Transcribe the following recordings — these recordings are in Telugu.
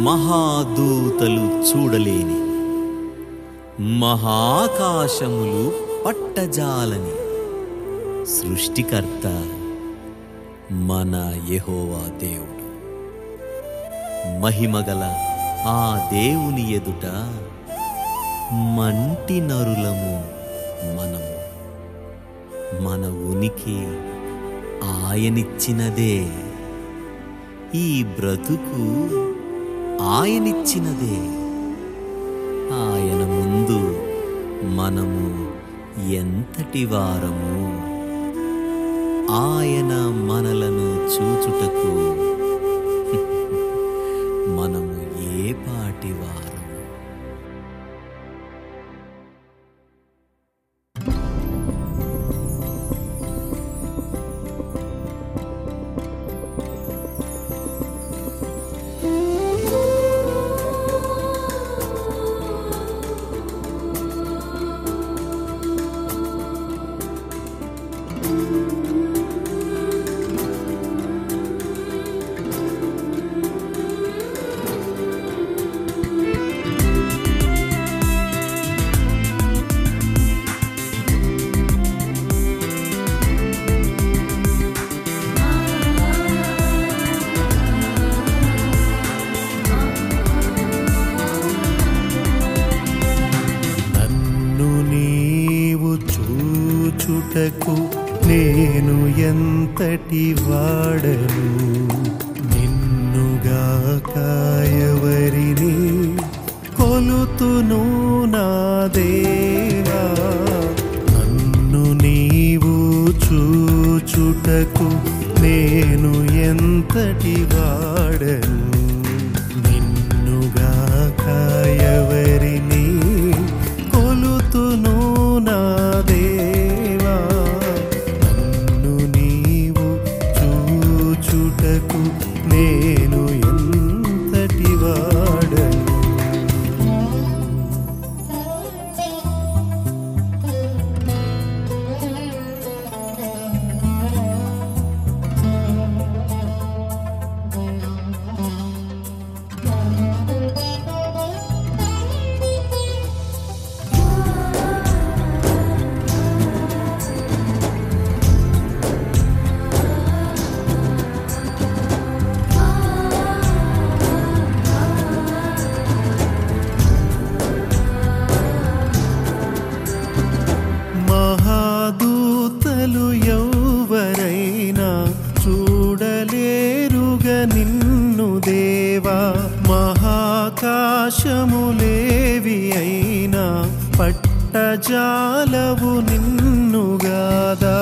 మహాదూతలు చూడలేని మహాకాశములు పట్టజాలని సృష్టికర్త మన యెహోవా దేవుడు మహిమగల ఆ దేవుని ఎదుట మంటి నరులము మనము మన ఉనికి ఆయనిచ్చినదే ఈ బ్రతుకు ఆయనిచ్చినదే ఆయన ముందు మనము ఎంతటి వారము ఆయన మనలను చూచుటకు మనము ఏ పాటి వారము నన్ను నీవు చూచుటకు నేను ఎంతటి వాడను నిన్నుగా కాయవరిని కొలుతును నా దేవా నన్ను నీవు చూచుటకు నేను ఎంతటి వాడను నిన్నుగా కాయవరిని కొలుతును నా దేవా నన్ను నీవు చూచుటకు నేను ఎంతటి వాడను మహాదూతలు ఎవరైనా చూడలేరుగా నిన్ను దేవా మహాకాశములేవి అయినా పట్టజాలవు నిన్నుగాదా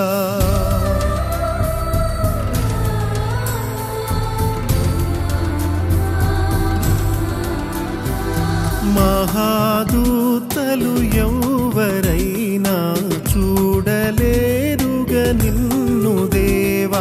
మహాదూతలు ఎవరైనా చూడలేరుగా నిన్ను దేవా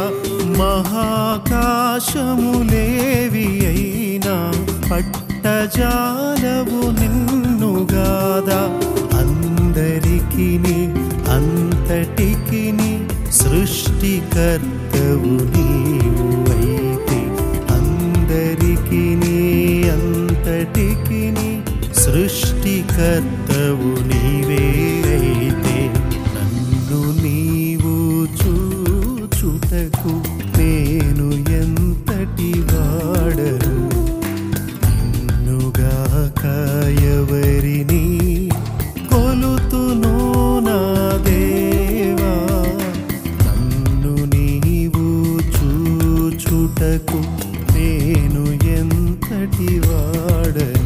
మహాకాశములేవి అయినా పట్టజాలవు నిన్నుగాదా అందరికి అంతటికి సృష్టికర్తవు నీవు అయితే అందరికి అంతటికి సృష్టికర్తవు నీవే అయితే నన్ను నీవు చూచుటకు నేను ఎంతటి వాడను నిన్నుగా కాయవరిని కొలుతును నా దేవా నన్ను నీవు చూచుటకు నేను ఎంతటి వాడను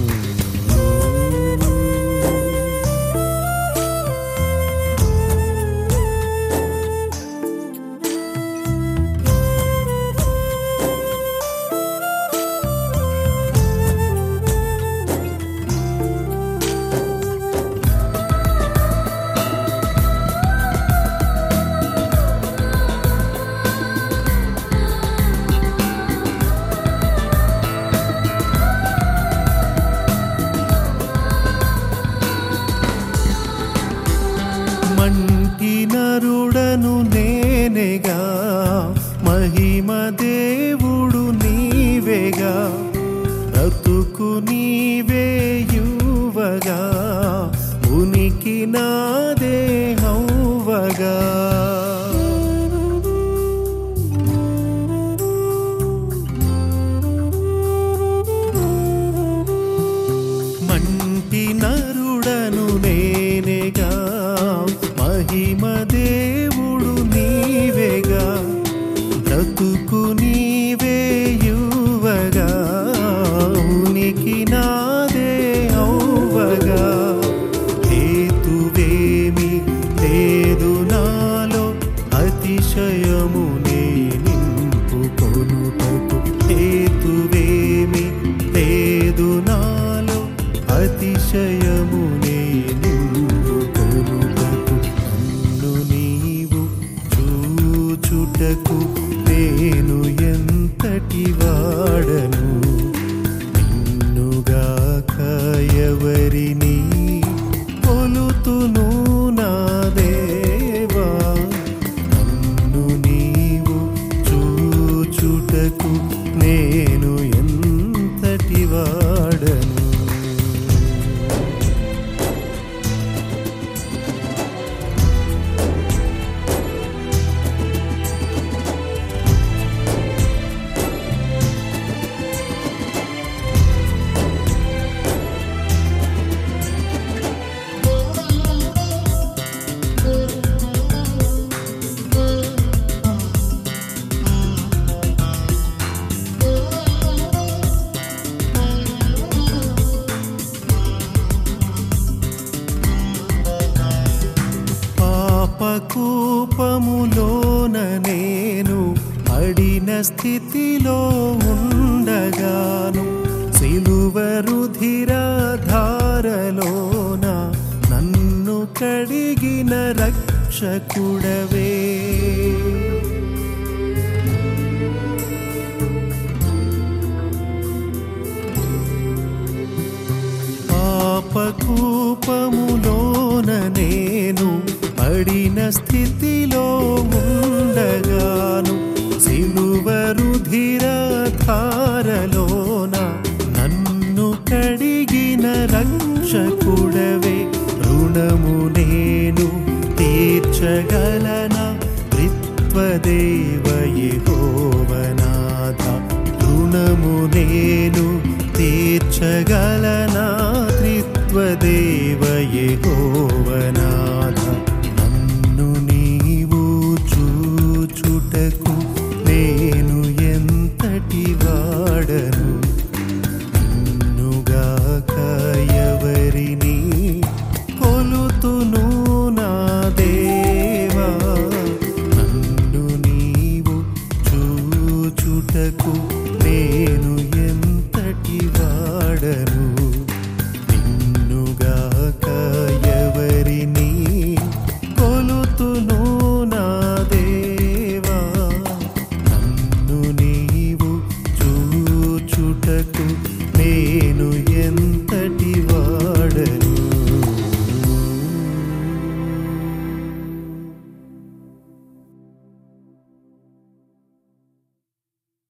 మంటి నరుడను నేనేగా మహిమ దేవుడు నీవేగా రతు నేను ఎంతటి వాడను నిన్నుగాక ఎవరిని కొలుతును నా దేవా నన్ను నీవు చూచుటకు నేను ఎంతటి వాడను పాపకూపములోన నేను పడిన స్థితిలో ఉండగాను సిలువరుధిరాధారలోన నన్ను కడిగిన రక్షకుడవే పాపకూపములోన నేను పడిన స్థితిలో ఉండగాను సిలువరుధిరాధారలోన నన్ను కడిగిన రక్షకుడవే రుణము నేను తీర్చగలన త్రిత్వదేవ యెహోవనాథ రుణము నేను తీర్చగలనా త్రిత్వదేవ యెహోవనాథ నన్ను నీవు చూచుటకు నేను ఎంతటి వాడను